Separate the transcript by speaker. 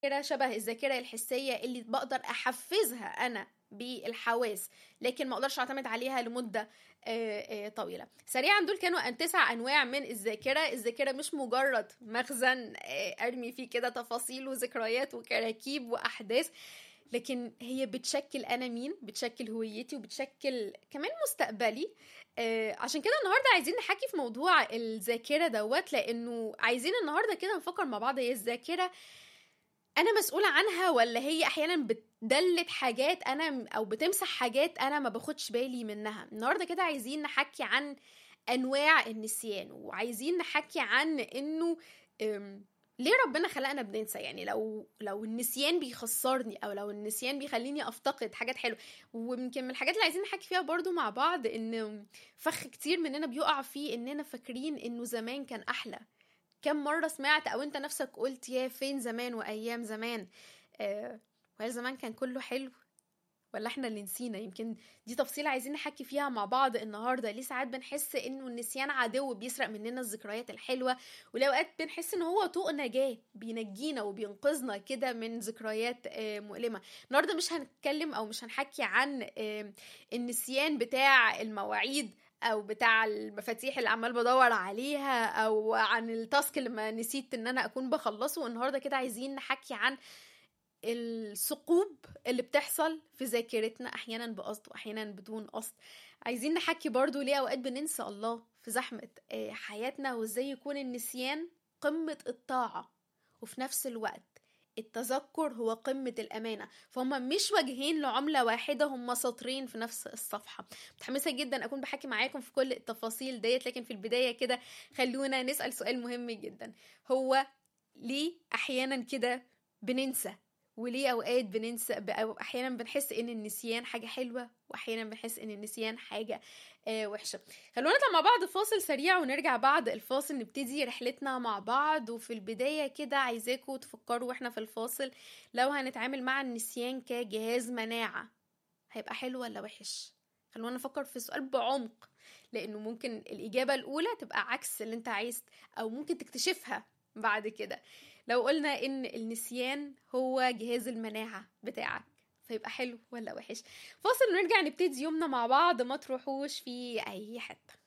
Speaker 1: ذاكره شبه الذاكره الحسيه اللي بقدر احفزها انا بالحواس لكن ما اقدرش اعتمد عليها لمده آه، آه، طويله سريعا دول كانوا أن تسع انواع من الذاكره الذاكره مش مجرد مخزن آه، ارمي فيه كده تفاصيل وذكريات وكراكيب واحداث لكن هي بتشكل انا مين بتشكل هويتي وبتشكل كمان مستقبلي آه عشان كده النهارده عايزين نحكي في موضوع الذاكره دوت لانه عايزين النهارده كده نفكر مع بعض هي الذاكره انا مسؤوله عنها ولا هي احيانا بتدلت حاجات انا او بتمسح حاجات انا ما باخدش بالي منها النهارده كده عايزين نحكي عن انواع النسيان وعايزين نحكي عن انه أم، ليه ربنا خلقنا بننسى يعني لو لو النسيان بيخسرني او لو النسيان بيخليني افتقد حاجات حلوه ويمكن من الحاجات اللي عايزين نحكي فيها برضو مع بعض ان فخ كتير مننا بيقع فيه اننا فاكرين انه زمان كان احلى كم مرة سمعت أو أنت نفسك قلت يا فين زمان وأيام زمان آه وهل زمان كان كله حلو ولا احنا اللي نسينا يمكن دي تفصيلة عايزين نحكي فيها مع بعض النهاردة ليه ساعات بنحس انه النسيان عدو بيسرق مننا الذكريات الحلوة ولأوقات بنحس ان هو طوق نجاة بينجينا وبينقذنا كده من ذكريات آه مؤلمة النهاردة مش هنتكلم او مش هنحكي عن آه النسيان بتاع المواعيد او بتاع المفاتيح اللي عمال بدور عليها او عن التاسك اللي ما نسيت ان انا اكون بخلصه النهارده كده عايزين نحكي عن الثقوب اللي بتحصل في ذاكرتنا احيانا بقصد واحيانا بدون قصد عايزين نحكي برضو ليه اوقات بننسى الله في زحمه آه، حياتنا وازاي يكون النسيان قمه الطاعه وفي نفس الوقت التذكر هو قمة الأمانة فهم مش وجهين لعملة واحدة هم سطرين في نفس الصفحة متحمسة جدا أكون بحكي معاكم في كل التفاصيل ديت لكن في البداية كده خلونا نسأل سؤال مهم جدا هو ليه أحيانا كده بننسى وليه اوقات بننسى او احيانا بنحس ان النسيان حاجه حلوه واحيانا بنحس ان النسيان حاجه آه وحشه خلونا نطلع مع بعض فاصل سريع ونرجع بعد الفاصل نبتدي رحلتنا مع بعض وفي البدايه كده عايزاكم تفكروا واحنا في الفاصل لو هنتعامل مع النسيان كجهاز مناعه هيبقى حلو ولا وحش خلونا نفكر في السؤال بعمق لانه ممكن الاجابه الاولى تبقى عكس اللي انت عايز او ممكن تكتشفها بعد كده لو قلنا ان النسيان هو جهاز المناعة بتاعك فيبقى حلو ولا وحش فاصل ونرجع نبتدي يومنا مع بعض ما تروحوش في اي حته